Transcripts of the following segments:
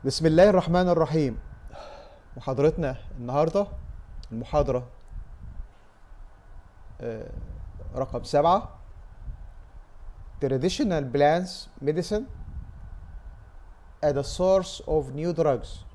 بسم الله الرحمن الرحيم محاضرتنا النهاردة المحاضرة آه، رقم سبعة Traditional plants medicine as a source of new drugs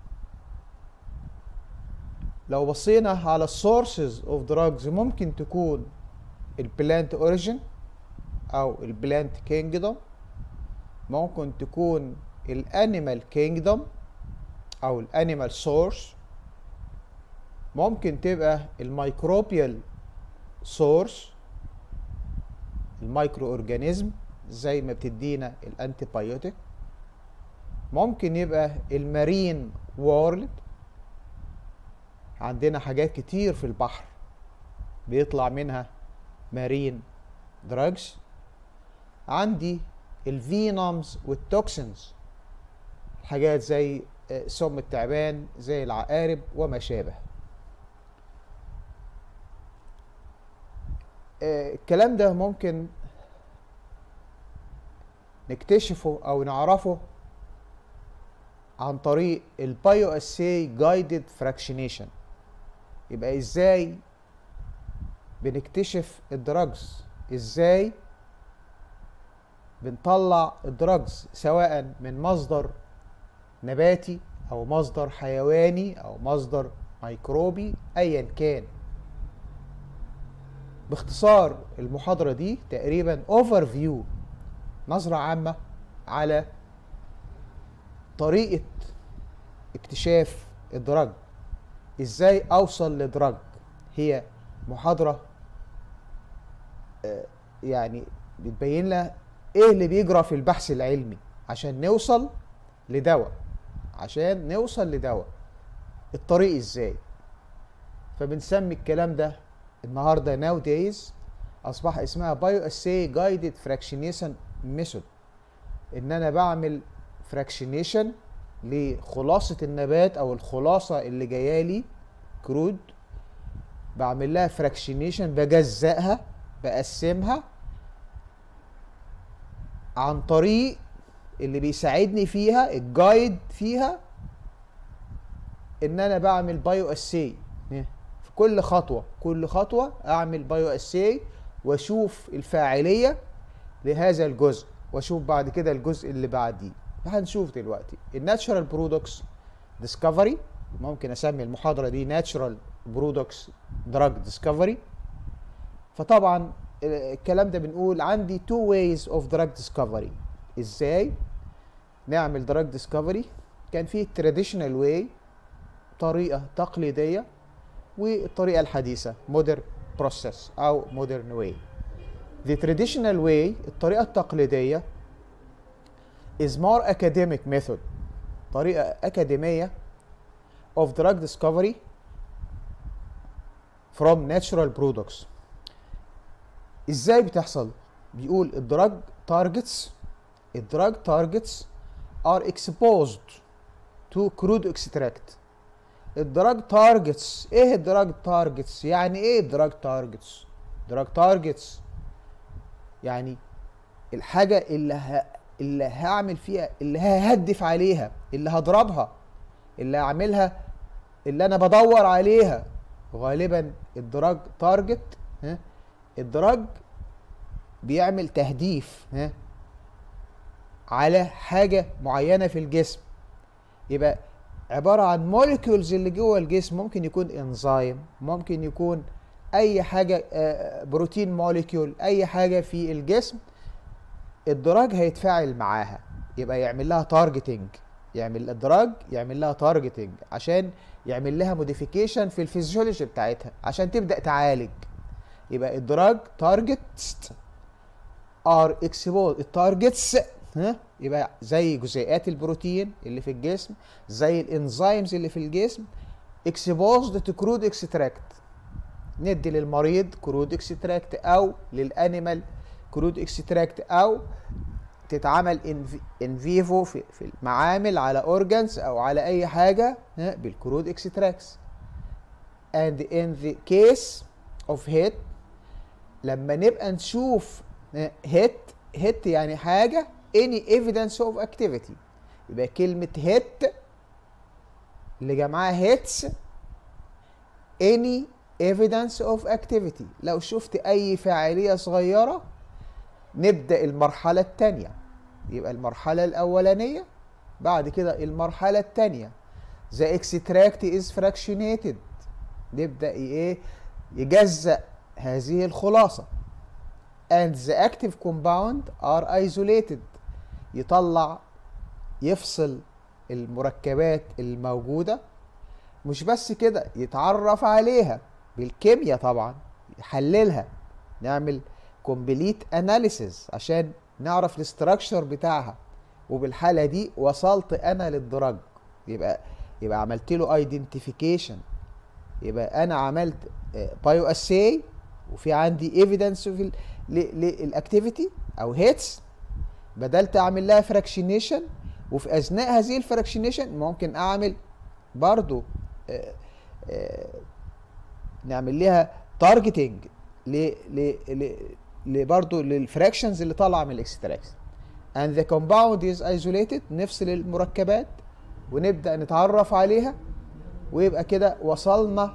لو بصينا على sources of drugs ممكن تكون البلانت origin أو البلانت kingdom ممكن تكون الانيمال كينجدم او الانيمال سورس ممكن تبقى الميكروبيال سورس المايكرو اورجانيزم زي ما بتدينا الانتي بايوتيك ممكن يبقى المارين وورلد عندنا حاجات كتير في البحر بيطلع منها مارين دراجز عندي الفينومز والتوكسينز حاجات زي آه، سم التعبان زي العقارب وما شابه آه، الكلام ده ممكن نكتشفه او نعرفه عن طريق البايو اساي جايدد فراكشنيشن يبقى ازاي بنكتشف الدراجز ازاي بنطلع الدراجز سواء من مصدر نباتي او مصدر حيواني او مصدر ميكروبي ايا كان باختصار المحاضرة دي تقريبا اوفر فيو نظرة عامة على طريقة اكتشاف الدرج ازاي اوصل لدرج هي محاضرة آه، يعني بتبين لنا ايه اللي بيجرى في البحث العلمي عشان نوصل لدواء عشان نوصل لدواء الطريق ازاي فبنسمي الكلام ده النهارده ناو دايز اصبح اسمها بايو اساي جايدد فراكشنيشن ميثود ان انا بعمل فراكشنيشن لخلاصه النبات او الخلاصه اللي جايه لي كرود بعمل لها فراكشنيشن بجزأها بقسمها عن طريق اللي بيساعدني فيها الجايد فيها ان انا بعمل بايو اساي في كل خطوه كل خطوه اعمل بايو اساي واشوف الفاعليه لهذا الجزء واشوف بعد كده الجزء اللي بعديه هنشوف دلوقتي الناتشورال برودكتس ديسكفري ممكن اسمي المحاضره دي ناتشورال برودكتس دراج ديسكفري فطبعا الكلام ده بنقول عندي two ways of drug discovery ازاي نعمل drug discovery كان في traditional way طريقة تقليدية والطريقة الحديثة modern process أو modern way the traditional way الطريقة التقليدية is more academic method طريقة أكاديمية of drug discovery from natural products ازاي بتحصل بيقول الدراج تارجتس الدراج تارجتس are exposed to crude extract الدراج تارجتس ايه الدراج تارجتس يعني ايه الدراج تارجتس دراج تارجتس يعني الحاجة اللي ه... اللي هعمل فيها اللي ههدف عليها اللي هضربها اللي هعملها اللي انا بدور عليها غالبا الدراج تارجت ها الدراج بيعمل تهديف ها على حاجة معينة في الجسم يبقى عبارة عن موليكيولز اللي جوه الجسم ممكن يكون انزيم ممكن يكون اي حاجة آه، بروتين موليكيول اي حاجة في الجسم الدراج هيتفاعل معاها يبقى يعمل لها تارجتنج يعمل الدراج يعمل لها تارجتنج عشان يعمل لها موديفيكيشن في الفيزيولوجي بتاعتها عشان تبدأ تعالج يبقى الدراج تارجتس ار اكسبوز التارجتس ها يبقى زي جزيئات البروتين اللي في الجسم زي الانزيمز اللي في الجسم اكسبوزد تو كرود اكستراكت ندي للمريض كرود اكستراكت او للانيمال كرود اكستراكت او تتعمل ان فيفو في, في المعامل على اورجانز او على اي حاجه ها بالكرود اكستراكتس and in the case of hit لما نبقى نشوف هيت هيت يعني حاجه any evidence of activity يبقى كلمة هيت اللي جمعها هيتس any evidence of activity لو شفت أي فاعلية صغيرة نبدأ المرحلة الثانية يبقى المرحلة الأولانية بعد كده المرحلة الثانية the extract is fractionated نبدأ ايه يجزأ هذه الخلاصة and the active compound are isolated يطلع يفصل المركبات الموجودة مش بس كده يتعرف عليها بالكيمياء طبعا يحللها نعمل complete analysis عشان نعرف الاستراكشر بتاعها وبالحالة دي وصلت انا للدرج يبقى يبقى عملت له ايدنتيفيكيشن يبقى انا عملت بايو اساي وفي عندي ايفيدنس في للاكتيفيتي او هيتس بدلت اعمل لها فراكشنيشن وفي اثناء هذه الفراكشنيشن ممكن اعمل برضو آآ آآ نعمل لها تارجتنج ل ل ل برضو للفراكشنز اللي طالعه من الاكستراكشن and the compound is isolated نفصل المركبات ونبدا نتعرف عليها ويبقى كده وصلنا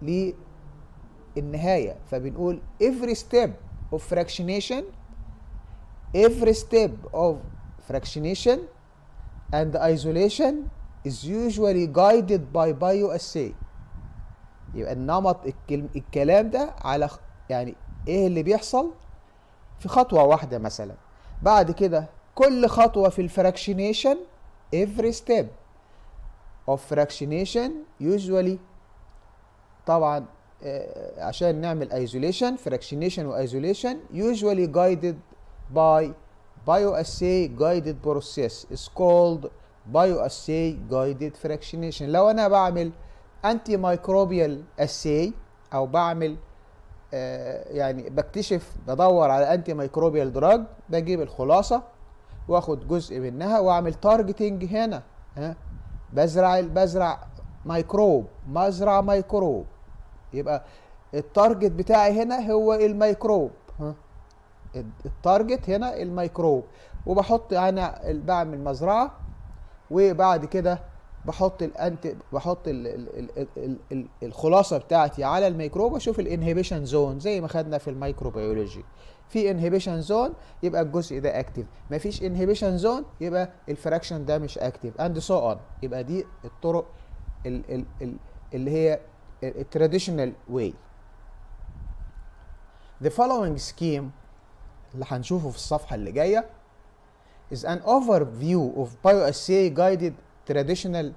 للنهايه فبنقول every step of fractionation every step of fractionation and isolation is usually guided by bioassay يبقى النمط الكلم الكلام ده على يعني ايه اللي بيحصل في خطوه واحده مثلا بعد كده كل خطوه في الفراكشنيشن every step of fractionation usually طبعا آه عشان نعمل isolation fractionation و isolation usually guided by bioassay guided process is called bioassay guided fractionation لو انا بعمل انتي مايكروبيال assay او بعمل آه يعني بكتشف بدور على انتي مايكروبيال دراج بجيب الخلاصه واخد جزء منها واعمل تارجتنج هنا ها بزرع بزرع ميكروب مزرعه ميكروب يبقى التارجت بتاعي هنا هو الميكروب ها التارجت هنا الميكروب وبحط انا بعمل مزرعه وبعد كده بحط الانت بحط ال ال ال ال ال الخلاصه بتاعتي على الميكروب واشوف الانهبيشن زون زي ما خدنا في الميكروبيولوجي في انهبيشن زون يبقى الجزء ده اكتف مفيش انهبيشن زون يبقى الفراكشن ده مش اكتف اند سو اون يبقى دي الطرق ال ال ال اللي هي التراديشنال واي The following scheme اللي هنشوفه في الصفحة اللي جاية is an overview of bioassay guided traditional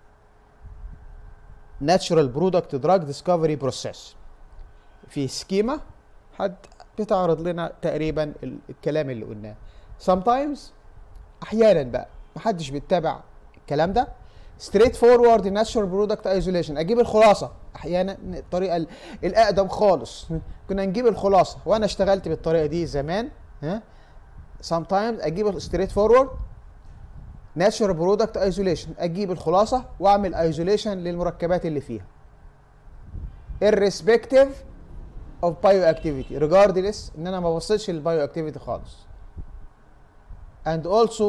natural product drug discovery process في سكيما حد بتعرض لنا تقريبا الكلام اللي قلناه sometimes احيانا بقى محدش بيتبع الكلام ده straight forward natural product isolation اجيب الخلاصه احيانا الطريقه الاقدم خالص كنا نجيب الخلاصه وانا اشتغلت بالطريقه دي زمان ها sometimes اجيب straight forward natural product isolation اجيب الخلاصه واعمل isolation للمركبات اللي فيها irrespective of bioactivity regardless ان انا ما ببصيتش للبايو اكتيفيتي خالص and also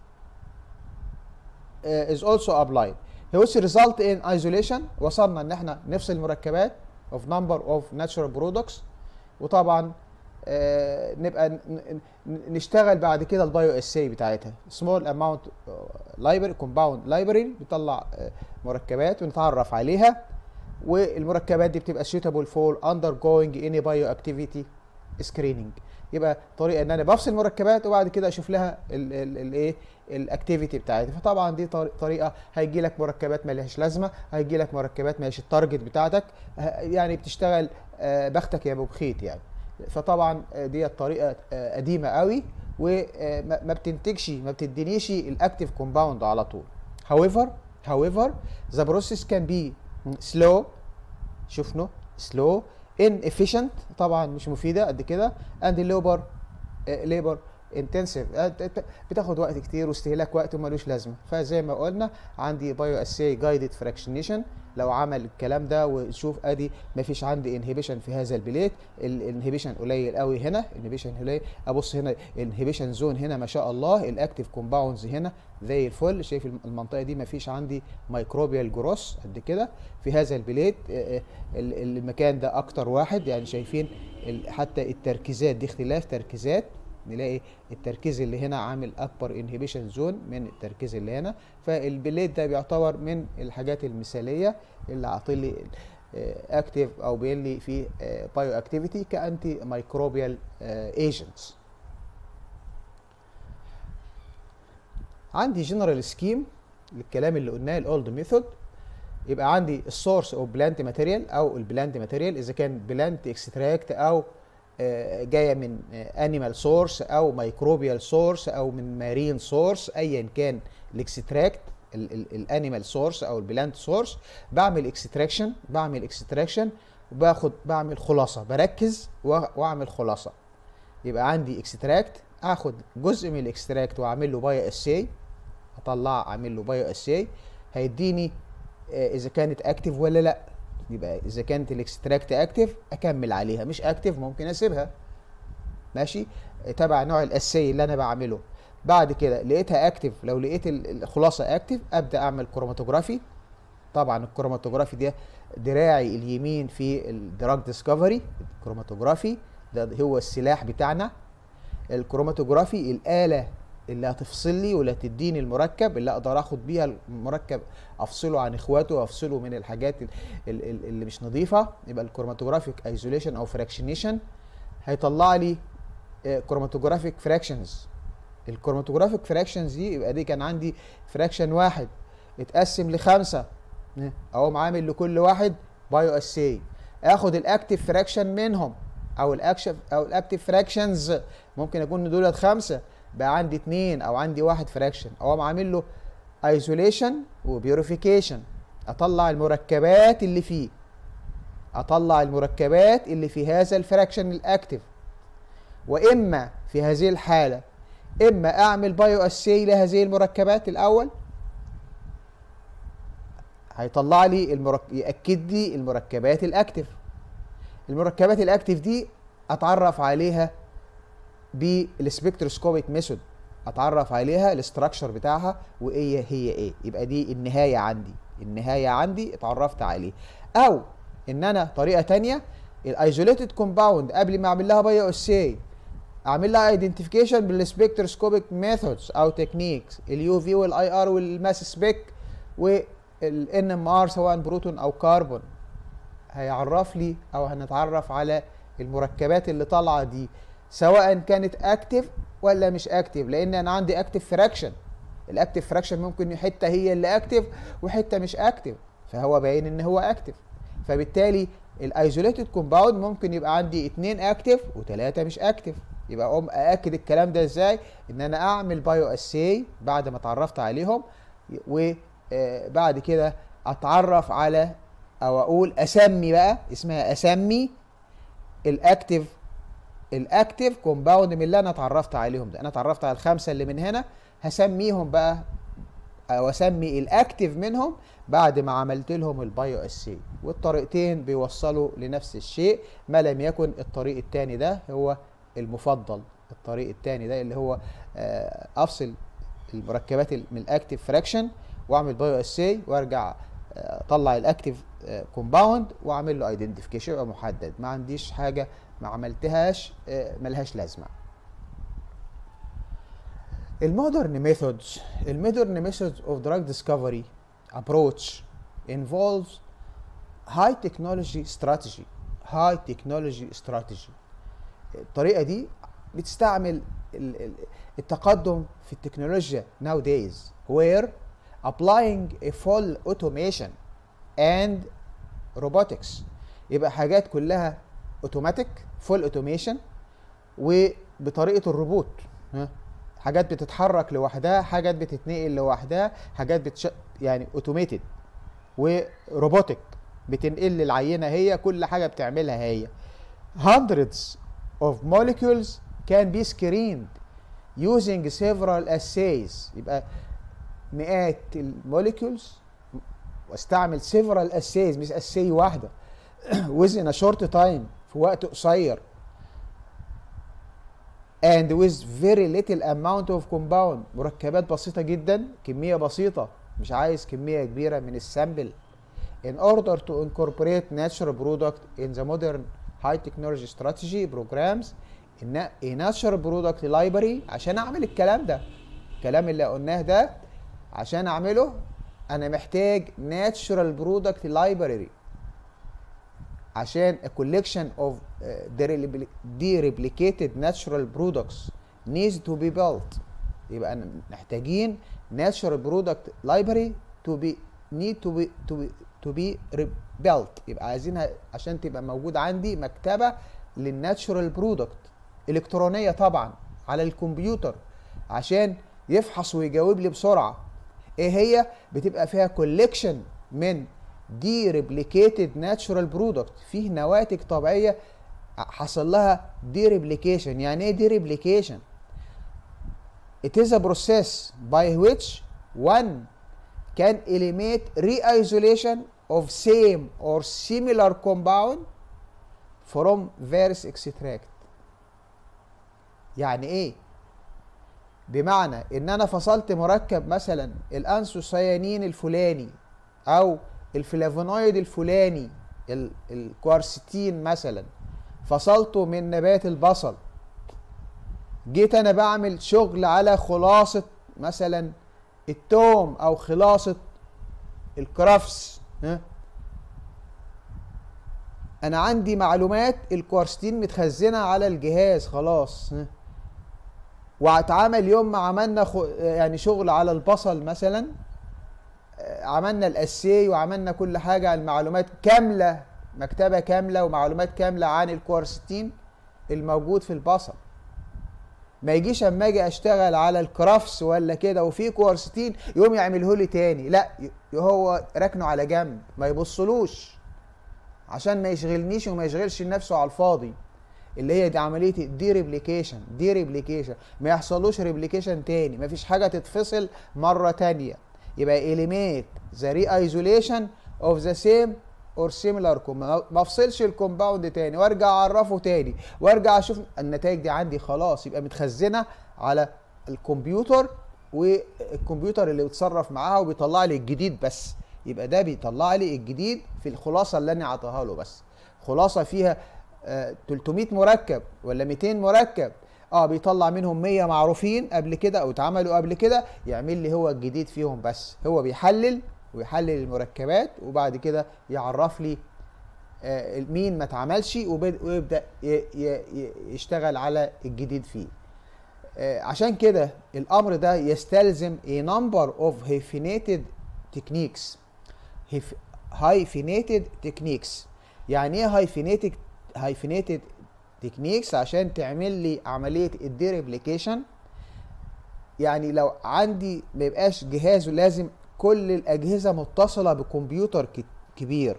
uh, is also applied which result in isolation وصلنا ان احنا نفصل المركبات of number of natural products وطبعا آه نبقى نشتغل بعد كده البايو اساي بتاعتها small amount library compound library بيطلع آه مركبات ونتعرف عليها والمركبات دي بتبقى suitable for undergoing any bioactivity screening يبقى طريقه ان انا بفصل مركبات وبعد كده اشوف لها الايه الاكتيفيتي بتاعتي فطبعا دي طريقه هيجي لك مركبات ما لهاش لازمه هيجي لك مركبات ماشي التارجت بتاعتك يعني بتشتغل بختك يا ابو بخيت يعني فطبعا دي طريقه قديمه قوي وما بتنتجش ما بتدينيش الاكتيف كومباوند على طول however however the process can be slow شفنا slow inefficient طبعا مش مفيده قد كده and labor labor intensive بتاخد وقت كتير واستهلاك وقت وملوش لازمه فزي ما قلنا عندي بايو اساي جايدد فراكشنيشن لو عمل الكلام ده وشوف ادي ما فيش عندي انهبيشن في هذا البليت الانهبيشن قليل قوي هنا انهبيشن قليل ابص هنا الانهبيشن زون هنا ما شاء الله الاكتيف كومباوندز هنا زي الفل شايف المنطقه دي ما فيش عندي مايكروبيال جروس قد كده في هذا البليت آه، آه، ال- المكان ده اكتر واحد يعني شايفين ال- حتى التركيزات دي اختلاف تركيزات نلاقي التركيز اللي هنا عامل اكبر انهبيشن زون من التركيز اللي هنا فالبليت ده بيعتبر من الحاجات المثاليه اللي عاطلي اكتيف او بين لي فيه بايو اكتيفيتي كانتي مايكروبيال ايجنتس عندي جنرال سكيم للكلام اللي قلناه الاولد ميثود يبقى عندي السورس اوف بلانت ماتيريال او البلانت ماتيريال اذا كان بلانت اكستراكت او آه، جايه من انيمال سورس او ميكروبيال سورس او من مارين سورس ايا كان الاكستراكت الانيمال سورس او البلانت سورس بعمل اكستراكشن بعمل اكستراكشن وباخد بعمل خلاصه بركز وا- واعمل خلاصه يبقى عندي اكستراكت اخد جزء من الاكستراكت واعمل له بايو اساي اطلع اعمل له بايو اساي هيديني آه، اذا كانت اكتف ولا لا يبقى اذا كانت الاكستراكت اكتف اكمل عليها مش اكتف ممكن اسيبها ماشي آه، تبع نوع الاساي اللي انا بعمله بعد كده لقيتها اكتف لو لقيت ال- الخلاصه اكتف ابدا اعمل كروماتوجرافي طبعا الكروماتوجرافي ده دراعي اليمين في الدراج ديسكفري الكروماتوجرافي ده هو السلاح بتاعنا الكروماتوجرافي الآلة اللي هتفصل لي ولا تديني المركب اللي اقدر اخد بيها المركب افصله عن اخواته وافصله من الحاجات ال- ال- ال- اللي مش نظيفه يبقى الكروماتوجرافيك ايزوليشن او فراكشنيشن هيطلع لي كروماتوجرافيك فراكشنز الكروماتوجرافيك فراكشنز دي يبقى دي كان عندي فراكشن واحد اتقسم لخمسه اقوم عامل لكل واحد بايو اساي اخد الاكتيف فراكشن منهم او الاكشف او الاكتيف فراكشنز ممكن يكون دول خمسه بقى عندي اتنين او عندي واحد فراكشن اقوم عامل له ايزوليشن وبيوريفيكيشن اطلع المركبات اللي فيه اطلع المركبات اللي في هذا الفراكشن الاكتيف واما في هذه الحاله اما اعمل بايو اساي لهذه المركبات الاول هيطلع لي المرك... ياكد لي المركبات الاكتف المركبات الاكتف دي اتعرف عليها بالسبكتروسكوبيك ميثود اتعرف عليها الاستراكشر بتاعها وايه هي ايه يبقى دي النهايه عندي النهايه عندي اتعرفت عليه او ان انا طريقه تانية الايزوليتد كومباوند قبل ما اعمل لها بايو اساي اعمل لها ايدنتيفيكيشن بالسبكتروسكوبيك ميثودز او تكنيكس اليو في والاي ار والماس سبيك والان ام ار سواء بروتون او كربون هيعرف لي او هنتعرف على المركبات اللي طالعه دي سواء كانت اكتف ولا مش اكتف لان انا عندي اكتف فراكشن الاكتف فراكشن ممكن حته هي اللي اكتف وحته مش اكتف فهو باين ان هو اكتف فبالتالي الايزوليتد كومباوند ممكن يبقى عندي اتنين اكتف وثلاثه مش اكتف يبقى اقوم ااكد الكلام ده ازاي ان انا اعمل بايو اساي بعد ما اتعرفت عليهم وبعد كده اتعرف على او اقول اسمي بقى اسمها اسمي الاكتف الاكتف كومباوند من اللي انا اتعرفت عليهم ده انا اتعرفت على الخمسه اللي من هنا هسميهم بقى او اسمي الاكتف منهم بعد ما عملت لهم البايو اسي والطريقتين بيوصلوا لنفس الشيء ما لم يكن الطريق الثاني ده هو المفضل الطريق الثاني ده اللي هو آه، افصل المركبات من الاكتف فراكشن واعمل بايو اسي وارجع آه، اطلع الاكتف كومباوند واعمل له ايدنتيفيكيشن يبقى محدد ما عنديش حاجه ما عملتهاش آه، ملهاش لازمه المودرن ميثودز المودرن ميثودز اوف دراج ديسكفري ابروتش involves high technology strategy high technology strategy الطريقه دي بتستعمل ال- ال- التقدم في التكنولوجيا nowadays where applying a full automation and robotics يبقى حاجات كلها اوتوماتيك فول اوتوميشن وبطريقه الروبوت ها حاجات بتتحرك لوحدها حاجات بتتنقل لوحدها حاجات بتش... يعني اوتوميتد وروبوتك بتنقل لي العينه هي كل حاجه بتعملها هي hundreds of molecules can be screened using several assays يبقى مئات الموليكولز واستعمل several assays مش assay واحده within a short time في وقت قصير and with very little amount of compound مركبات بسيطة جدا كمية بسيطة مش عايز كمية كبيرة من السامبل in order to incorporate natural product in the modern high technology strategy programs in a natural product library عشان اعمل الكلام ده الكلام اللي قلناه ده عشان اعمله انا محتاج natural product library عشان a collection of uh, dereplicated natural products needs to be built يبقى أنا محتاجين natural product library to be need to be to be to be built يبقى عايزينها عشان تبقى موجود عندي مكتبه للناتشورال برودكت الكترونيه طبعا على الكمبيوتر عشان يفحص ويجاوب لي بسرعه ايه هي بتبقى فيها كوليكشن من دي ريبليكيتد ناتشورال برودكت فيه نواتج طبيعيه حصل لها دي ريبليكيشن يعني ايه دي ريبليكيشن it is a process by which one can eliminate re-isolation of same or similar compound from various extract يعني ايه بمعنى ان انا فصلت مركب مثلا الانسوسيانين الفلاني او الفلافونويد الفلاني الكوارستين مثلا فصلته من نبات البصل جيت انا بعمل شغل على خلاصة مثلا التوم او خلاصة الكرفس ها انا عندي معلومات الكوارستين متخزنة على الجهاز خلاص ها واتعمل يوم ما عملنا خ... يعني شغل على البصل مثلا عملنا الاسي وعملنا كل حاجه المعلومات كامله مكتبه كامله ومعلومات كامله عن الكوارستين الموجود في البصل ما يجيش اما اجي اشتغل على الكرافس ولا كده وفي كوارستين يقوم يعمله لي تاني لا هو ركنه على جنب ما يبصلوش عشان ما يشغلنيش وما يشغلش نفسه على الفاضي اللي هي دي عمليه دي ريبليكيشن دي ريبليكيشن ما يحصلوش ريبليكيشن تاني ما فيش حاجه تتفصل مره تانيه يبقى eliminate the re-isolation of the same or similar compound ما افصلش الكومباوند تاني وارجع اعرفه تاني وارجع اشوف النتائج دي عندي خلاص يبقى متخزنه على الكمبيوتر والكمبيوتر اللي بيتصرف معاها وبيطلع لي الجديد بس يبقى ده بيطلع لي الجديد في الخلاصه اللي انا اعطاها له بس خلاصه فيها آه 300 مركب ولا 200 مركب اه بيطلع منهم 100 معروفين قبل كده او اتعملوا قبل كده يعمل لي هو الجديد فيهم بس هو بيحلل ويحلل المركبات وبعد كده يعرف لي آه مين ما اتعملش ويبدا يشتغل على الجديد فيه آه عشان كده الامر ده يستلزم a number of hyphenated techniques hyphenated techniques يعني ايه hyphenated hyphenated تكنيكس عشان تعمل لي عمليه الديريبليكيشن يعني لو عندي ما يبقاش جهاز لازم كل الاجهزه متصله بكمبيوتر كبير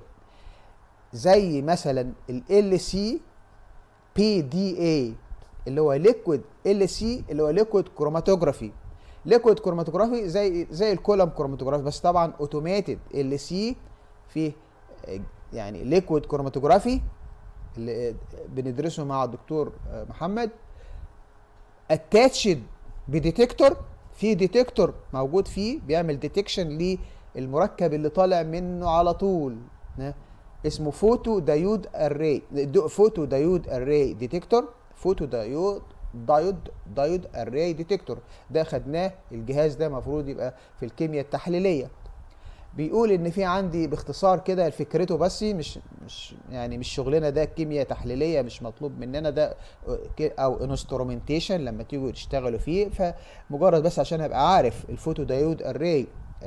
زي مثلا ال سي بي دي اي اللي هو ليكويد ال سي اللي هو ليكويد كروماتوجرافي ليكويد كروماتوجرافي زي زي الكولم كروماتوجرافي بس طبعا اوتوماتد ال سي فيه يعني ليكويد كروماتوجرافي اللي بندرسه مع الدكتور محمد اتاتشد بديتكتور في ديتكتور موجود فيه بيعمل ديتكشن للمركب اللي طالع منه على طول اسمه فوتو دايود اري فوتو دايود اري ديتكتور فوتو دايود دايود دايود اري ديتكتور ده خدناه الجهاز ده المفروض يبقى في الكيمياء التحليليه بيقول ان في عندي باختصار كده فكرته بس مش مش يعني مش شغلنا ده كيمياء تحليليه مش مطلوب مننا ده او انسترومنتيشن لما تيجوا تشتغلوا فيه فمجرد بس عشان ابقى عارف الفوتو دايود اري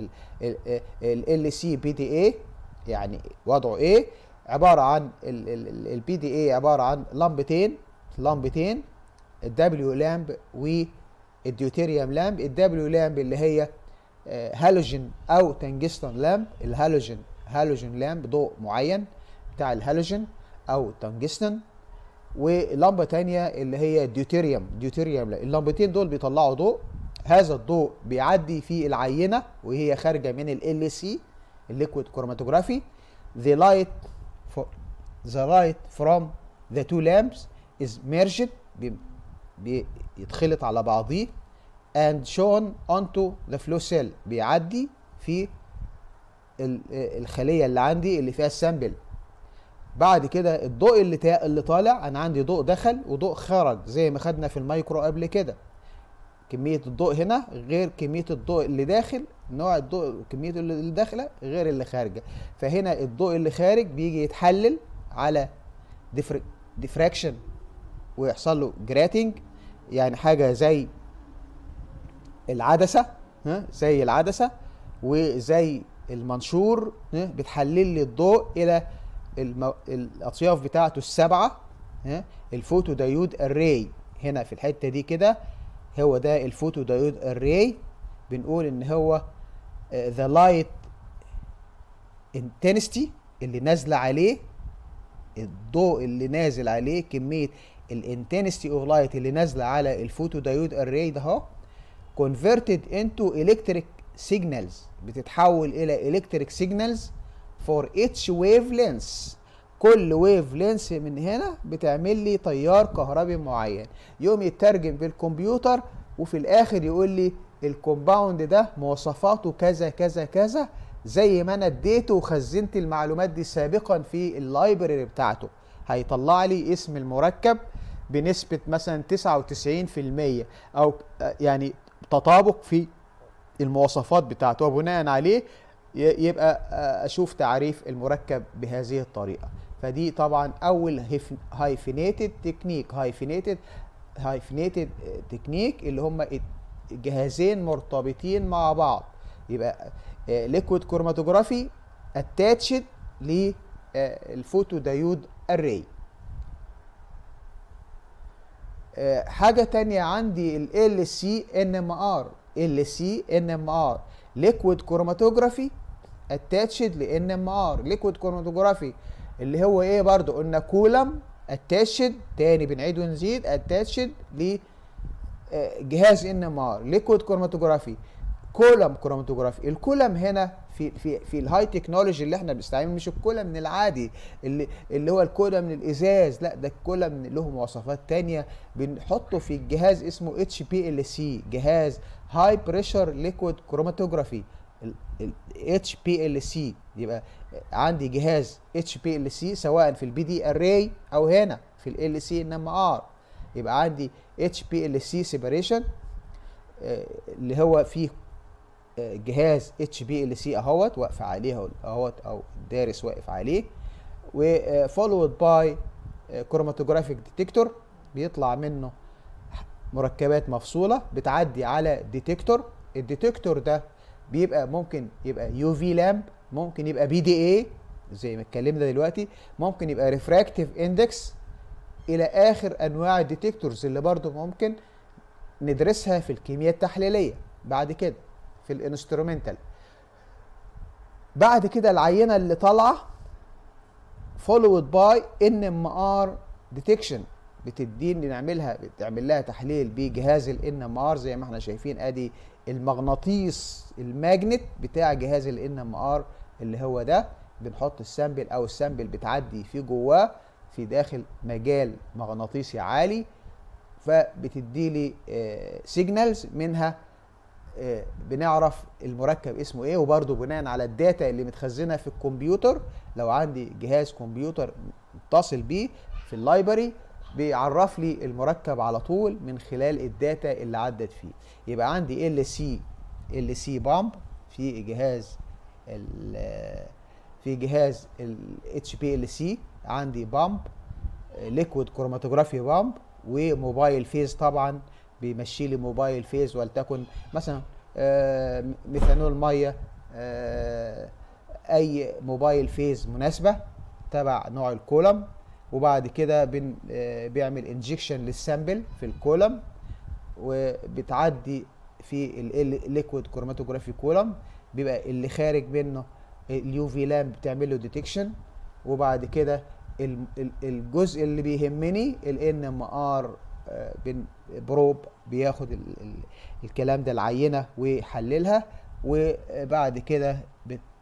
ال سي بي دي اي يعني وضعه ايه عباره عن البي دي اي عباره عن لمبتين لمبتين الدبليو لامب والديوتيريوم لامب الدبليو لامب اللي هي هالوجين او تنجستون لامب الهالوجين هالوجين لامب ضوء معين بتاع الهالوجين او تنجستون ولمبه تانية اللي هي ديوتيريوم ديوتيريوم اللمبتين دول بيطلعوا ضوء هذا الضوء بيعدي في العينه وهي خارجه من ال سي الليكويد كروماتوجرافي the light for the light from the two lamps is merged بي- بيتخلط على بعضيه and shown onto the flow cell بيعدي في ال- الخليه اللي عندي اللي فيها السامبل بعد كده الضوء اللي تا... اللي طالع انا عندي ضوء دخل وضوء خرج زي ما خدنا في المايكرو قبل كده كميه الضوء هنا غير كميه الضوء اللي داخل نوع الضوء كميه اللي داخله غير اللي خارجه فهنا الضوء اللي خارج بيجي يتحلل على ديفر... ديفراكشن ويحصل له جراتنج يعني حاجه زي العدسه ها زي العدسه وزي المنشور ها بتحلل لي الضوء الى المو... الاطياف بتاعته السبعه ها الفوتو دايود الري هنا في الحته دي كده هو ده الفوتو دايود الري بنقول ان هو ذا لايت انتنستي اللي نازله عليه الضوء اللي نازل عليه كميه الانتنستي اوف لايت اللي نازله على الفوتو دايود الري ده اهو converted into electric signals بتتحول الى electric signals for each wavelength كل ويف لينس من هنا بتعمل لي تيار كهربي معين يوم يترجم في الكمبيوتر وفي الاخر يقول لي الكومباوند ده مواصفاته كذا كذا كذا زي ما انا اديته وخزنت المعلومات دي سابقا في اللايبرري بتاعته هيطلع لي اسم المركب بنسبة مثلا 99% او يعني تطابق في المواصفات بتاعته وبناء عليه ي- يبقى آه، اشوف تعريف المركب بهذه الطريقه فدي طبعا اول هايفينيتد تكنيك هايفينيتد هايفينيتد تكنيك اللي هم جهازين مرتبطين مع بعض يبقى ليكويد كروماتوجرافي اتاتشد للفوتو دايود اري حاجة تانية عندي ال LC NMR LC NMR Liquid Chromatography attached ل NMR Liquid Chromatography اللي هو ايه برضو قلنا كولم attached تاني بنعيد ونزيد attached ل آه، جهاز NMR Liquid Chromatography كولم كروماتوجرافي الكولم هنا في في في الهاي تكنولوجي اللي احنا بنستعمله مش الكولم من العادي اللي اللي هو الكولم من الازاز لا ده الكولم له مواصفات تانية بنحطه في الجهاز اسمه اتش بي ال سي جهاز هاي بريشر ليكويد كروماتوجرافي اتش بي ال سي يبقى عندي جهاز اتش بي ال سي سواء في البي دي اري او هنا في ال سي ان ام ار يبقى عندي اتش بي ال سي سيبريشن اللي هو فيه آه، جهاز اتش بي ال سي اهوت واقف عليه اهوت او الدارس واقف عليه وفولود باي كروماتوجرافيك ديتكتور بيطلع منه مركبات مفصوله بتعدي على ديتكتور الديتكتور ده بيبقى ممكن يبقى يو في لامب ممكن يبقى بي دي اي زي ما اتكلمنا دلوقتي ممكن يبقى ريفراكتيف اندكس الى اخر انواع الديتكتورز اللي برضو ممكن ندرسها في الكيمياء التحليليه بعد كده في الانسترومنتال بعد كده العينه اللي طالعه followed by NMR detection بتديني نعملها بتعمل لها تحليل بجهاز ال NMR زي ما احنا شايفين ادي المغناطيس الماجنت بتاع جهاز ال NMR اللي هو ده بنحط السامبل او السامبل بتعدي في جواه في داخل مجال مغناطيسي عالي فبتدي لي سيجنالز منها آه، بنعرف المركب اسمه ايه وبرضه بناء على الداتا اللي متخزنه في الكمبيوتر لو عندي جهاز كمبيوتر متصل بيه في اللايبرري بيعرف لي المركب على طول من خلال الداتا اللي عدت فيه يبقى عندي ال سي ال سي بامب في جهاز ال- في جهاز ال اتش بي ال سي عندي بامب ليكويد كروماتوجرافي بامب وموبايل فيز طبعا بيمشي لي موبايل فيز ولتكن مثلا آه، ميثانول ميه آه، اي موبايل فيز مناسبه تبع نوع الكولم وبعد كده بن آه، بيعمل انجكشن للسامبل في الكولم وبتعدي في الليكويد كروماتوجرافي كولم بيبقى اللي خارج منه اليو في لامب بتعمل له ديتكشن وبعد كده ال- ال- الجزء اللي بيهمني الان ام ار بروب بياخد ال ال الكلام ده العينه ويحللها وبعد كده بت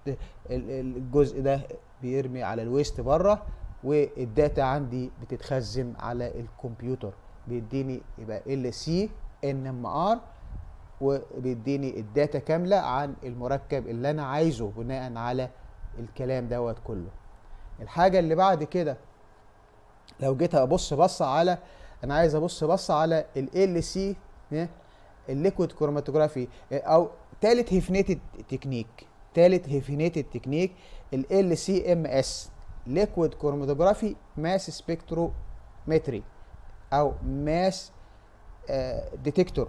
ال- ال- الجزء ده بيرمي على الويست بره والداتا عندي بتتخزن على الكمبيوتر بيديني يبقى ال سي ان ام ار وبيديني الداتا كامله عن المركب اللي انا عايزه بناء على الكلام دوت كله الحاجه اللي بعد كده لو جيت ابص بصه على انا عايز ابص بصه على ال سي الليكويد كروماتوجرافي او تالت هيفنيتد تكنيك تالت هيفنيتد تكنيك ال سي ام اس ليكويد كروماتوجرافي ماس سبكترومتري او ماس ديتكتور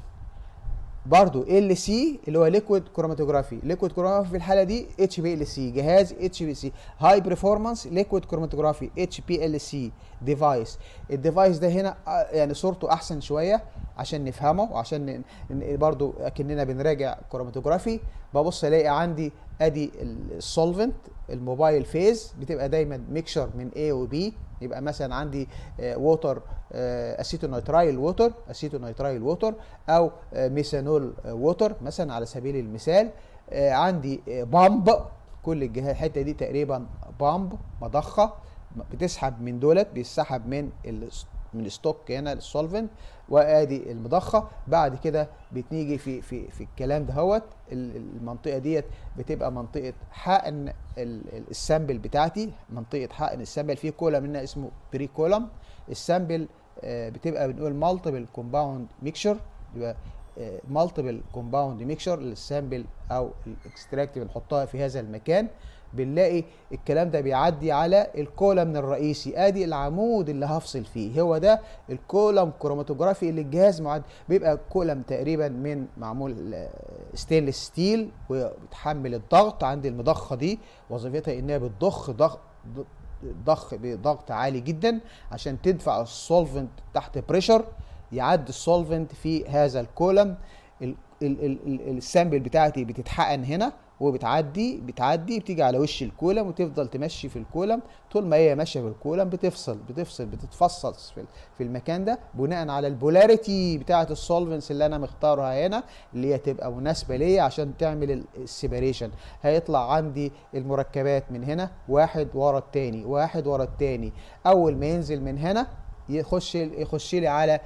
برضو ال سي اللي هو ليكويد كروماتوجرافي ليكويد كروماتوجرافي في الحاله دي اتش بي ال سي جهاز اتش بي سي هاي برفورمانس ليكويد كروماتوجرافي اتش بي ال سي ديفايس الديفايس ده هنا آه، يعني صورته احسن شويه عشان نفهمه وعشان ن- ن- برضو اكننا بنراجع كروماتوجرافي ببص الاقي عندي ادي السولفنت الموبايل فيز بتبقى دايما ميكشر من A و B يبقى مثلا عندي ووتر اسيتونيترايل ووتر اسيتونيترايل ووتر او آه، ميثانول ووتر مثلا على سبيل المثال آه، عندي بامب كل الجهات الحته دي تقريبا بامب مضخه بتسحب من دولت بيسحب من ال من الستوك هنا السولفنت وادي المضخه بعد كده بتيجي في في في الكلام دهوت ال- المنطقه ديت بتبقى منطقه حقن ال- ال- السامبل بتاعتي منطقه حقن السامبل في كولم منها اسمه بري كولم السامبل آه، بتبقى بنقول مالتيبل كومباوند ميكشر يبقى مالتيبل كومباوند ميكشر للسامبل او الاكستراكت بنحطها في هذا المكان بنلاقي الكلام ده بيعدي على الكولم الرئيسي ادي العمود اللي هفصل فيه هو ده الكولم كروماتوجرافي اللي الجهاز معد بيبقى كولم تقريبا من معمول ستينلس ستيل وبتحمل الضغط عند المضخه دي وظيفتها انها بتضخ ضغط ضخ بضغط عالي جدا عشان تدفع السولفنت تحت بريشر يعدي السولفنت في هذا الكولم ال- ال- ال- ال- السامبل بتاعتي بتتحقن هنا وبتعدي بتعدي بتيجي على وش الكولم وتفضل تمشي في الكولم طول ما هي ماشيه في الكولم بتفصل بتفصل بتتفصل في ال- في المكان ده بناء على البولاريتي بتاعه السولفنس اللي انا مختارها هنا اللي هي تبقى مناسبه ليا عشان تعمل السيبريشن هيطلع عندي المركبات من هنا واحد ورا التاني واحد ورا التاني اول ما ينزل من هنا يخش يخش لي على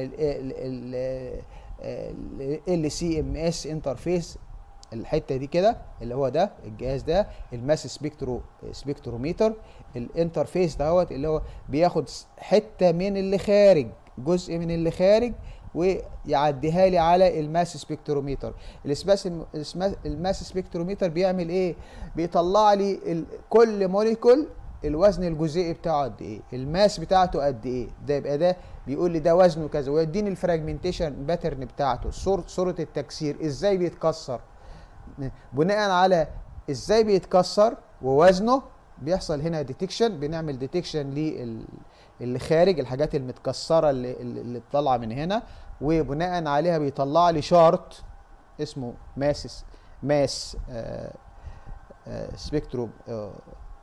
ال سي ام اس انترفيس الحته دي كده اللي هو ده الجهاز ده الماس سبيكترو سبيكتروميتر الانترفيس دوت اللي هو بياخد س- حته من اللي خارج جزء من اللي خارج ويعديها لي على الماس سبيكتروميتر الاسماس الاسماس- الماس سبيكتروميتر بيعمل ايه بيطلع لي ال- كل موليكول الوزن الجزيئي بتاعه قد ايه الماس بتاعته قد ايه ده يبقى ده بيقول لي ده وزنه كذا ويديني الفراجمنتيشن باترن بتاعته صور صوره التكسير ازاي بيتكسر بناء على ازاي بيتكسر ووزنه بيحصل هنا ديتكشن بنعمل ديتكشن اللي خارج الحاجات المتكسره اللي, اللي طالعه من هنا وبناء عليها بيطلع لي شارت اسمه ماس ماس آه آه سبيكتروم آه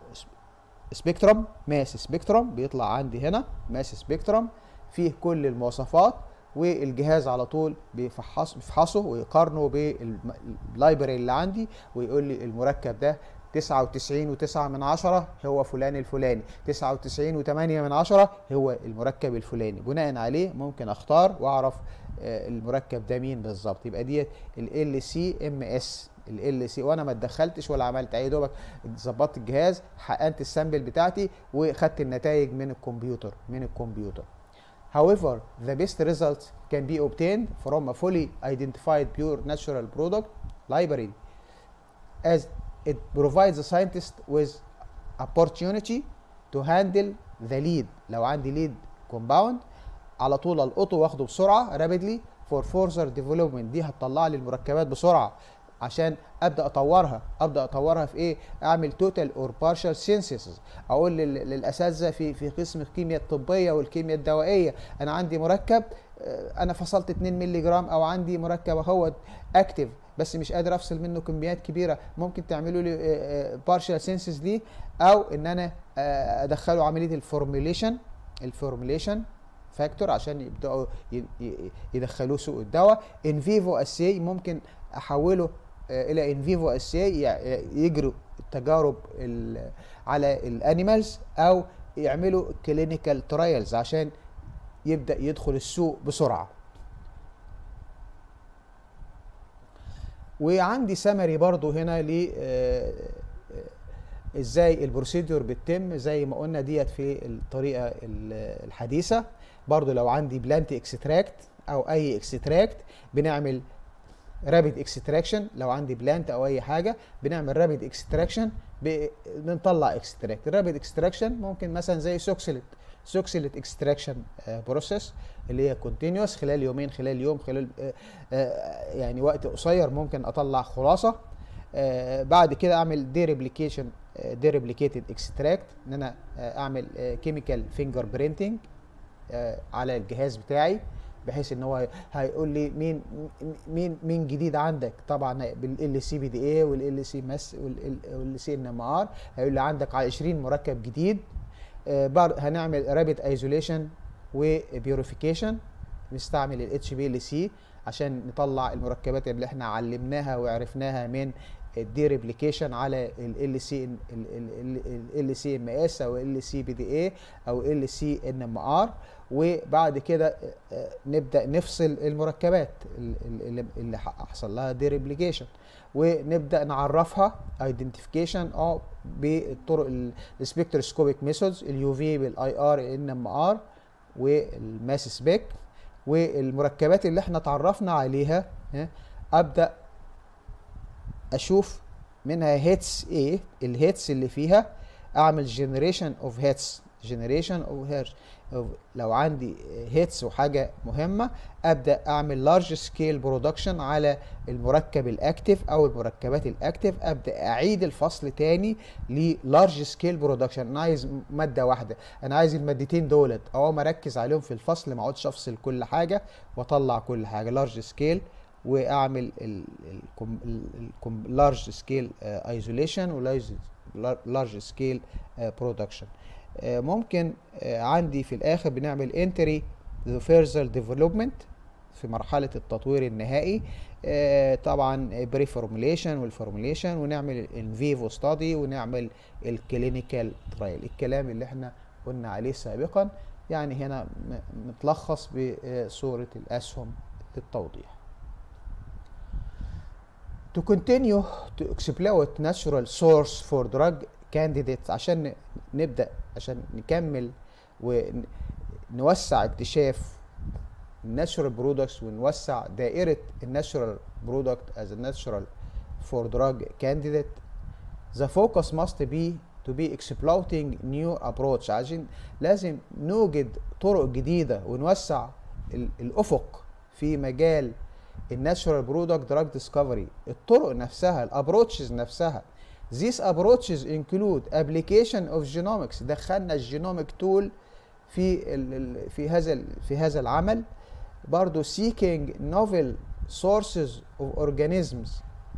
سبيكترم ماس سبيكترم بيطلع عندي هنا ماس سبيكترم فيه كل المواصفات والجهاز على طول بيفحص بيفحصه ويقارنه باللايبرري اللي عندي ويقول لي المركب ده 99 و9 من عشرة هو فلان الفلاني 99 و8 من عشرة هو المركب الفلاني بناء عليه ممكن اختار واعرف آه، المركب ده مين بالظبط يبقى ديت ال سي ام اس ال سي وانا ما اتدخلتش ولا عملت اي دوبك ظبطت الجهاز حقنت السامبل بتاعتي وخدت النتائج من الكمبيوتر من الكمبيوتر However, the best results can be obtained from a fully identified pure natural product library as it provides the scientist with opportunity to handle the lead لو عندي lead compound على طول القطه واخده بسرعه rapidly for further development دي هتطلع لي المركبات بسرعه عشان ابدا اطورها ابدا اطورها في ايه اعمل توتال اور بارشال سينثيسيس اقول لل- للاساتذه في في قسم الكيمياء الطبيه والكيمياء الدوائيه انا عندي مركب آه، انا فصلت 2 مللي جرام او عندي مركب اهوت اكتف بس مش قادر افصل منه كميات كبيره ممكن تعملوا لي بارشال سينثيس دي او ان انا آه، ادخله عمليه الفورميليشن الفورميليشن فاكتور عشان يبداوا ي- ي- يدخلوه سوق الدواء ان فيفو اسي ممكن احوله آه، الى ان فيفو اسي يجروا التجارب ال- على الانيمالز او يعملوا كلينيكال ترايلز عشان يبدا يدخل السوق بسرعه وعندي سمري برضو هنا ل آه، آه، ازاي البروسيدور بتتم زي ما قلنا ديت في الطريقه ال- الحديثه برضو لو عندي بلانت اكستراكت او اي اكستراكت بنعمل رابيد اكستراكشن لو عندي بلانت او اي حاجه بنعمل رابيد اكستراكشن بنطلع اكستراكت الرابيد اكستراكشن ممكن مثلا زي سوكسيلت سوكسيلت اكستراكشن بروسيس اللي هي كونتينوس خلال يومين خلال يوم خلال آه، آه، يعني وقت قصير ممكن اطلع خلاصه آه، بعد كده اعمل دي ريبليكيشن دي ريبليكيتد اكستراكت ان انا آه، اعمل كيميكال فينجر برينتنج على الجهاز بتاعي بحيث ان هو هيقول لي مين مين مين جديد عندك طبعا بالال سي بي دي اي والال سي ماس والال سي ان ام ار هيقول لي عندك 20 مركب جديد آه، بر- هنعمل رابيد ايزوليشن وبيوريفيكيشن نستعمل الاتش بي ال سي عشان نطلع المركبات اللي احنا علمناها وعرفناها من الدي ريبليكيشن على ال سي ال سي ام اس او ال سي بي دي اي او ال سي ان ام ار وبعد كده آه، نبدا نفصل المركبات ال- ال- اللي اللي حصل لها دي ريبليكيشن ونبدا نعرفها ايدنتيفيكيشن اه بالطرق السبكتروسكوبيك ميثودز اليو في بالاي ار ان ام ار والماس سبيك والمركبات اللي احنا اتعرفنا عليها ها، ابدا اشوف منها هيتس ايه الهيتس اللي فيها اعمل جنريشن اوف هيتس جنريشن اوف هيرش لو عندي هيتس وحاجه مهمه ابدا اعمل لارج سكيل برودكشن على المركب الاكتف او المركبات الاكتف ابدا اعيد الفصل تاني للارج سكيل برودكشن انا عايز ماده واحده انا عايز المادتين دولت اقوم اركز عليهم في الفصل ما اقعدش افصل كل حاجه واطلع كل حاجه لارج سكيل واعمل اللارج سكيل ايزوليشن ولارج سكيل برودكشن ممكن آه، عندي في الاخر بنعمل انتري فيرزر ديفلوبمنت في مرحله التطوير النهائي آه، طبعا بري فورموليشن والفورموليشن ونعمل الفيفو ستادي ونعمل الكلينيكال ترايل الكلام اللي احنا قلنا عليه سابقا يعني هنا م- متلخص بصوره الاسهم للتوضيح to continue to exploit natural source for drug candidates عشان ن- نبدأ عشان نكمل ونوسع اكتشاف الناتشورال برودكتس ونوسع دائرة الناتشورال برودكت as a natural for drug candidate the focus must be to be exploiting new approach عشان لازم نوجد طرق جديدة ونوسع ال- الأفق في مجال الناتشورال برودكت دراج ديسكفري الطرق نفسها الابروتشز نفسها These approaches include application of genomics دخلنا الجينوميك تول في ال ال في هذا ال في هذا العمل برضو seeking novel sources of organisms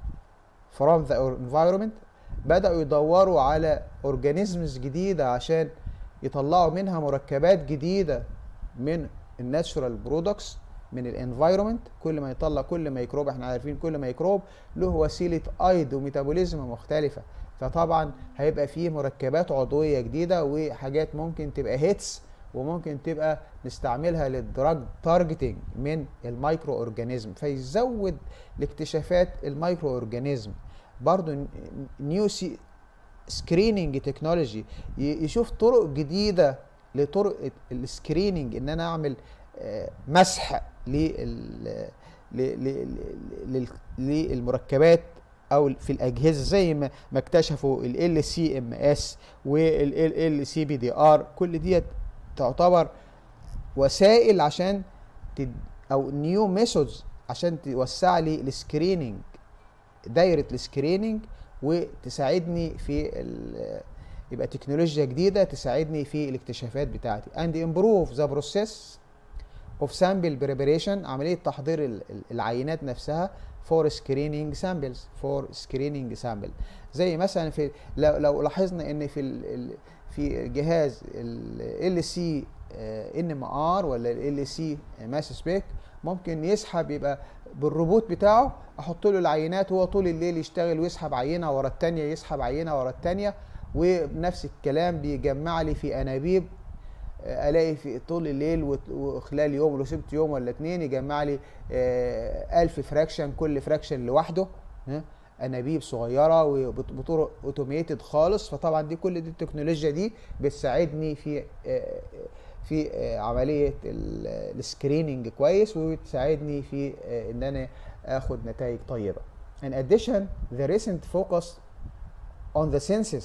from the environment بدأوا يدوروا على organisms جديدة عشان يطلعوا منها مركبات جديدة من الناتشورال برودكتس من الانفايرمنت كل ما يطلع كل ميكروب احنا عارفين كل ميكروب له وسيله ايض وميتابوليزم مختلفه فطبعا هيبقى فيه مركبات عضويه جديده وحاجات ممكن تبقى هيتس وممكن تبقى نستعملها للدراج تارجتنج من المايكرو اورجانيزم فيزود الاكتشافات المايكرو اورجانيزم برضو نيو سي سكريننج تكنولوجي يشوف طرق جديده لطرق السكريننج ان انا اعمل آه، مسح لل ل- ل- ل- للمركبات او في الاجهزه زي ما ما اكتشفوا ال سي ام اس وال سي بي دي ار كل ديت تعتبر وسائل عشان تد او نيو ميثودز عشان توسع لي السكريننج دايره السكريننج وتساعدني في ال- يبقى تكنولوجيا جديده تساعدني في الاكتشافات بتاعتي and improve the process of sample preparation عمليه تحضير ال- ال- العينات نفسها for screening samples for screening sample زي مثلا في لو, لو لاحظنا ان في ال ال في جهاز ال سي ان ام ار ولا ال سي ماس سبيك ممكن يسحب يبقى بالروبوت بتاعه احط له العينات وهو طول الليل يشتغل ويسحب عينه ورا الثانيه يسحب عينه ورا الثانيه ونفس الكلام بيجمع لي في انابيب آه، الاقي في طول الليل وت- وخلال يوم لو سبت يوم ولا اتنين يجمع لي آه، ألف فراكشن كل فراكشن لوحده ها؟ انابيب صغيره وبطرق اوتوميتد خالص فطبعا دي كل دي التكنولوجيا دي بتساعدني في آه، في آه، عمليه ال- السكريننج كويس وبتساعدني في آه، ان انا اخد نتائج طيبه in addition the recent focus on the census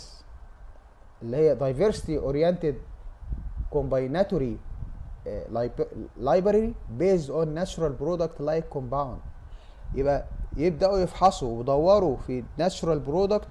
اللي هي diversity oriented combinatory uh, lib- library based on natural product like compound يبقى يبداوا يفحصوا ويدوروا في natural product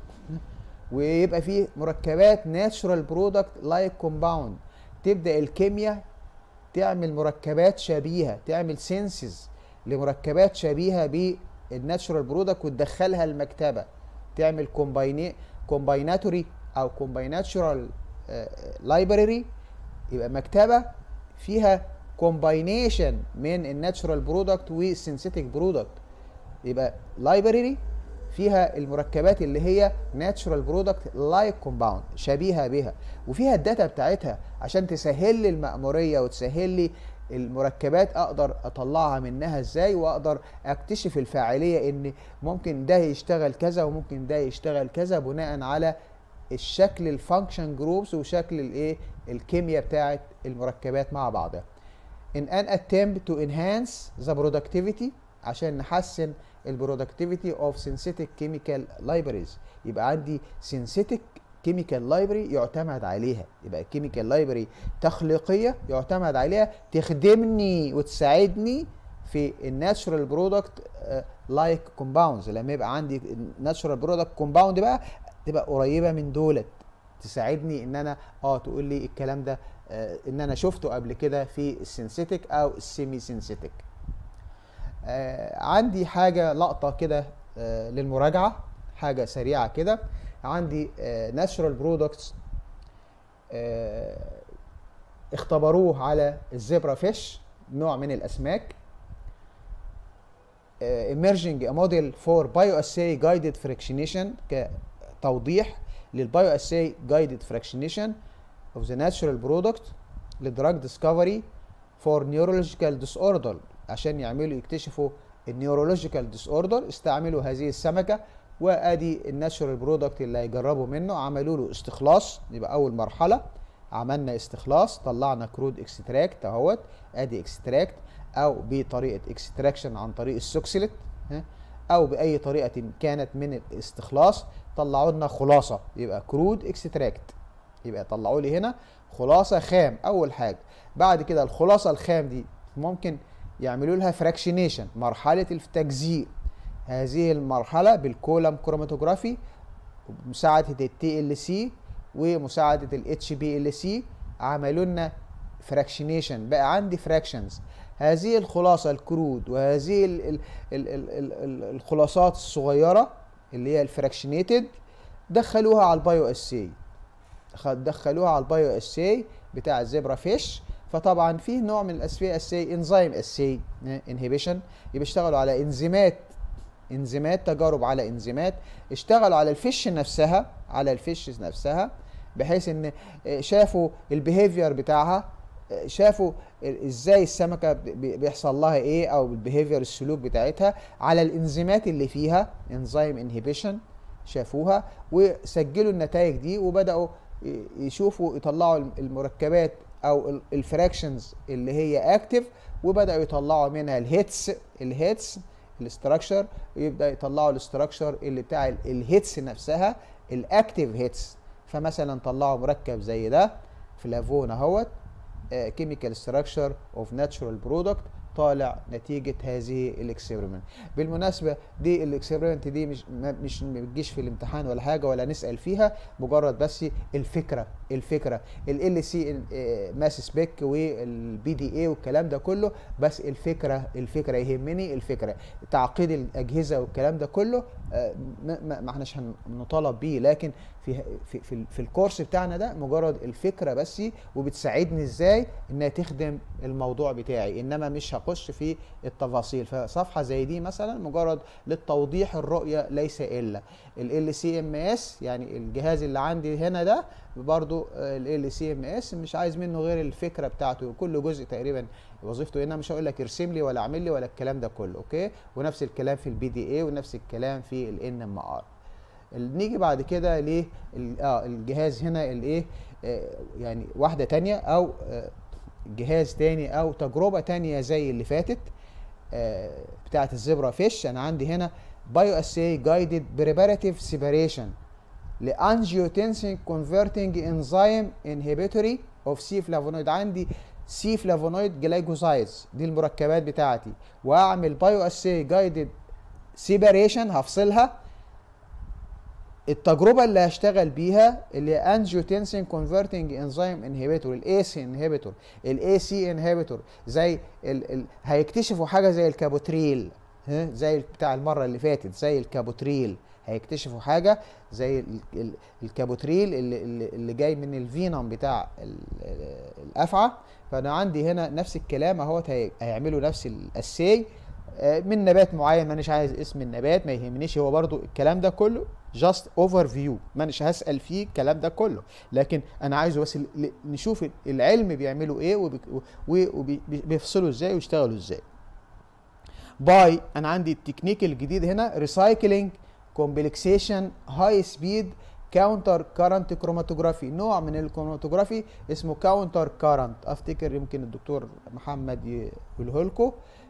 ويبقى فيه مركبات natural product like compound تبدا الكيمياء تعمل مركبات شبيهه تعمل سينسز لمركبات شبيهه بالناتشورال برودكت وتدخلها المكتبه تعمل كومبايني كومبايناتوري او كومبايناتشورال لايبراري يبقى مكتبه فيها كومباينيشن من الناتشورال برودكت والسينثيتيك برودكت يبقى لايبراري فيها المركبات اللي هي ناتشورال برودكت لايك كومباوند شبيهه بها وفيها الداتا بتاعتها عشان تسهل لي المأموريه وتسهل لي المركبات اقدر اطلعها منها ازاي واقدر اكتشف الفاعليه ان ممكن ده يشتغل كذا وممكن ده يشتغل كذا بناء على الشكل الفانكشن جروبس وشكل الايه الكيمياء بتاعت المركبات مع بعضها in an attempt to enhance the productivity عشان نحسن البرودكتيفيتي اوف synthetic chemical libraries يبقى عندي synthetic chemical library يعتمد عليها يبقى chemical library تخليقيه يعتمد عليها تخدمني وتساعدني في الناتشورال برودكت لايك كومباوندز لما يبقى عندي ناتشورال برودكت كومباوند بقى تبقى قريبه من دولت تساعدني ان انا اه تقول لي الكلام ده آه ان انا شفته قبل كده في السينثيتك او السيمي سينثيتك آه عندي حاجه لقطه كده آه للمراجعه حاجه سريعه كده عندي ناتشورال برودكتس اختبروه على الزبرا فيش نوع من الاسماك emerging a model for bioassay guided fractionation كتوضيح للبايو assay guided fractionation of the natural product لدراج ديسكفري for neurological disorder عشان يعملوا يكتشفوا النيورولوجيكال ديس اوردر استعملوا هذه السمكه وادي الناتشورال برودكت اللي هيجربوا منه عملوا له استخلاص يبقى اول مرحله عملنا استخلاص طلعنا كرود اكستراكت اهوت ادي اكستراكت او بطريقه اكستراكشن عن طريق السوكسيلت او باي طريقه كانت من الاستخلاص طلعوا لنا خلاصه يبقى كرود اكستراكت يبقى طلعوا لي هنا خلاصه خام اول حاجه بعد كده الخلاصه الخام دي ممكن يعملوا لها فراكشنيشن مرحله التجزيء هذه المرحله بالكولم كروماتوجرافي بمساعده التي ال سي ومساعده الاتش بي ال سي عملوا لنا فراكشنيشن بقى عندي فراكشنز هذه الخلاصه الكرود وهذه ال ال ال ال ال ال الخلاصات الصغيره اللي هي الفراكشنيتد دخلوها على البايو اسي دخلوها على البايو اسي بتاع الزبرا فيش فطبعا في نوع من الاسفي اسي انزيم اسي انهبيشن يبقى اشتغلوا على انزيمات انزيمات تجارب على انزيمات اشتغلوا على الفيش نفسها على الفيش نفسها بحيث ان شافوا البيهيفير بتاعها شافوا ازاي السمكه بيحصل لها ايه او البيهيفير السلوك بتاعتها على الانزيمات اللي فيها انزيم انهبيشن شافوها وسجلوا النتائج دي وبداوا يشوفوا يطلعوا المركبات او الفراكشنز اللي هي اكتف وبداوا يطلعوا منها الهيتس الهيتس الاستراكشر ويبدا يطلعوا الاستراكشر اللي بتاع الهيتس نفسها الاكتف هيتس فمثلا طلعوا مركب زي ده فلافون اهوت كيميكال ستراكشر اوف ناتشورال برودكت طالع نتيجة هذه الاكسبيرمنت بالمناسبة دي الاكسبيرمنت دي مش مش ما بتجيش في الامتحان ولا حاجة ولا نسأل فيها مجرد بس الفكرة الفكرة ال سي ماس سبيك والبي دي اي والكلام ده كله بس الفكرة الفكرة يهمني الفكرة تعقيد الأجهزة والكلام ده كله ما, ما احناش هنطالب بيه لكن في في في, في الكورس بتاعنا ده مجرد الفكرة بس وبتساعدني ازاي انها تخدم الموضوع بتاعي انما مش هخش في التفاصيل فصفحه زي دي مثلا مجرد للتوضيح الرؤيه ليس الا ال سي ام اس يعني الجهاز اللي عندي هنا ده برضو ال سي ام اس مش عايز منه غير الفكره بتاعته كل جزء تقريبا وظيفته هنا مش هقول لك ارسم لي ولا اعمل لي ولا الكلام ده كله اوكي ونفس الكلام في البي دي اي ونفس الكلام في الان ام ار نيجي بعد كده ل اه الجهاز هنا الايه آه يعني واحده تانية او آه جهاز تاني او تجربه تانية زي اللي فاتت آه بتاعه الزبرا فيش انا عندي هنا بايو اساي جايدد بريباراتيف سيباريشن لانجيوتنسين كونفرتنج انزيم انهبيتوري اوف سي فلافونويد عندي سي فلافونويد جلايكوزايدز دي المركبات بتاعتي واعمل بايو اساي جايدد سيباريشن هفصلها التجربه اللي هشتغل بيها اللي هي انجيوتنسين كونفرتنج انزيم انهبيتور الاي سي انهبيتور الاي سي انهبيتور زي ال ال هيكتشفوا حاجه زي الكابوتريل ها زي بتاع المره اللي فاتت زي الكابوتريل هيكتشفوا حاجه زي ال ال الكابوتريل اللي, اللي, اللي جاي من الفينوم بتاع الافعى فانا عندي هنا نفس الكلام اهوت هيعملوا نفس الاساي من نبات معين مانيش عايز اسم النبات ما يهمنيش هو برضو الكلام ده كله جاست اوفر فيو مانيش هسال فيه الكلام ده كله لكن انا عايزه بس نشوف العلم بيعملوا ايه وبيفصلوا ازاي ويشتغلوا ازاي باي انا عندي التكنيك الجديد هنا ريسايكلينج كومبلكسيشن هاي سبيد كاونتر كارنت كروماتوجرافي نوع من الكروماتوجرافي اسمه كاونتر كارنت افتكر يمكن الدكتور محمد يقوله لكم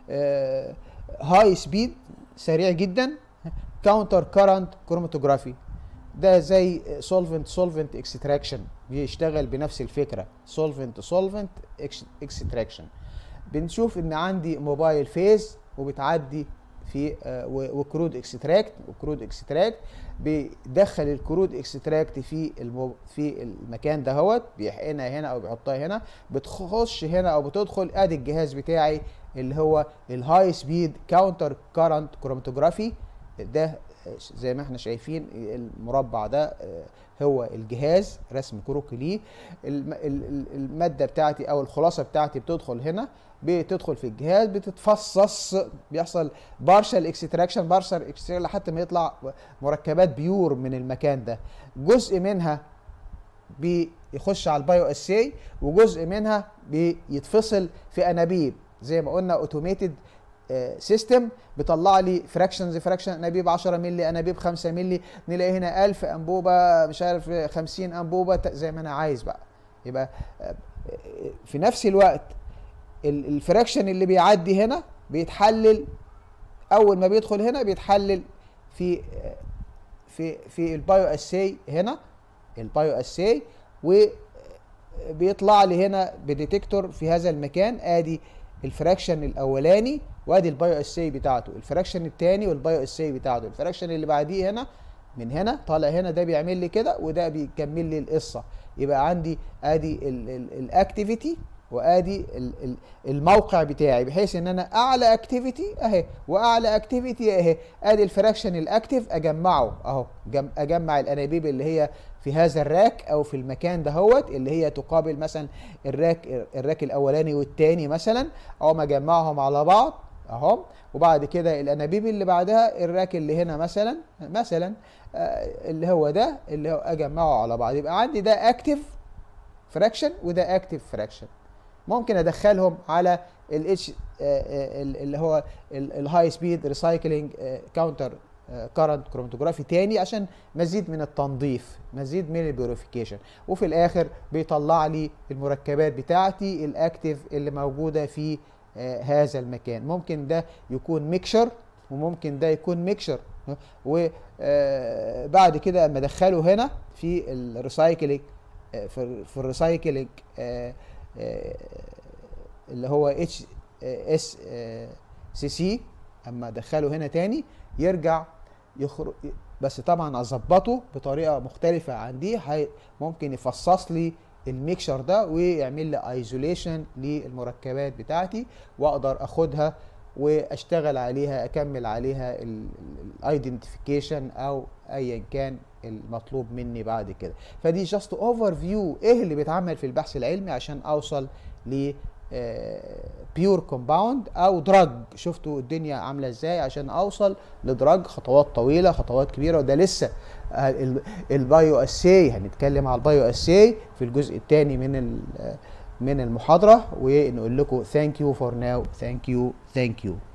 هاي سبيد سريع جدا كاونتر كارنت كروماتوجرافي ده زي سولفنت سولفنت اكستراكشن بيشتغل بنفس الفكره سولفنت سولفنت اكستراكشن بنشوف ان عندي موبايل فيز وبتعدي في وكرود اكستراكت وكرود اكستراكت بيدخل الكرود اكستراكت في المو في المكان دهوت بيحقنها هنا او بيحطها هنا بتخش هنا او بتدخل ادي الجهاز بتاعي اللي هو الهاي سبيد كاونتر كارنت كروماتوجرافي ده زي ما احنا شايفين المربع ده هو الجهاز رسم كروكي ليه الماده بتاعتي او الخلاصه بتاعتي بتدخل هنا بتدخل في الجهاز بتتفصص بيحصل بارشال اكستراكشن بارشال اكستراكشن لحد ما يطلع مركبات بيور من المكان ده جزء منها بيخش على البايو اساي وجزء منها بيتفصل في انابيب زي ما قلنا اوتوميتد سيستم بيطلع لي فراكشنز فراكشن انابيب 10 مللي انابيب 5 مللي نلاقي هنا 1000 انبوبه مش عارف 50 انبوبه زي ما انا عايز بقى يبقى في نفس الوقت الفراكشن اللي بيعدي هنا بيتحلل اول ما بيدخل هنا بيتحلل في في في البايو اساي هنا البايو اساي وبيطلع لي هنا بديتكتور في هذا المكان ادي الفراكشن الاولاني وادي البايو اساي بتاعته الفراكشن الثاني والبايو اساي بتاعته الفراكشن اللي بعديه هنا من هنا طالع هنا ده بيعمل لي كده وده بيكمل لي القصه يبقى عندي ادي الاكتيفيتي وادي الموقع بتاعي بحيث ان انا اعلى اكتيفيتي اهي واعلى اكتيفيتي اهي ادي الفراكشن الاكتيف اجمعه اهو اجمع الانابيب اللي هي في هذا الراك او في المكان دهوت اللي هي تقابل مثلا الراك الراك الاولاني والثاني مثلا او ما اجمعهم على بعض اهو وبعد كده الانابيب اللي بعدها الراك اللي هنا مثلا مثلا آه اللي هو ده اللي هو اجمعه على بعض يبقى عندي ده اكتيف فراكشن وده اكتيف فراكشن ممكن ادخلهم على الاتش اللي هو الهاي سبيد ريسايكلينج كاونتر كارنت كروماتوجرافي تاني عشان مزيد من التنظيف مزيد من البيوريفيكيشن وفي الاخر بيطلع لي المركبات بتاعتي الاكتيف اللي موجوده في هذا المكان ممكن ده يكون ميكشر وممكن ده يكون ميكشر وبعد كده اما ادخله هنا في الريسايكلينج في الريسايكلينج اللي هو اتش اس سي سي اما ادخله هنا تاني يرجع يخرج بس طبعا اظبطه بطريقه مختلفه عن دي ممكن يفصص لي الميكشر ده ويعمل لي ايزوليشن للمركبات بتاعتي واقدر اخدها واشتغل عليها اكمل عليها الايدنتيفيكيشن او ايا كان المطلوب مني بعد كده فدي جاست اوفر فيو ايه اللي بيتعمل في البحث العلمي عشان اوصل ل بيور كومباوند او دراج شفتوا الدنيا عامله ازاي عشان اوصل لدراج خطوات طويله خطوات كبيره وده لسه آه، ال- البايو اساي هنتكلم على البايو اساي في الجزء الثاني من ال- من المحاضره ونقول لكم ثانك يو فور ناو ثانك يو ثانك يو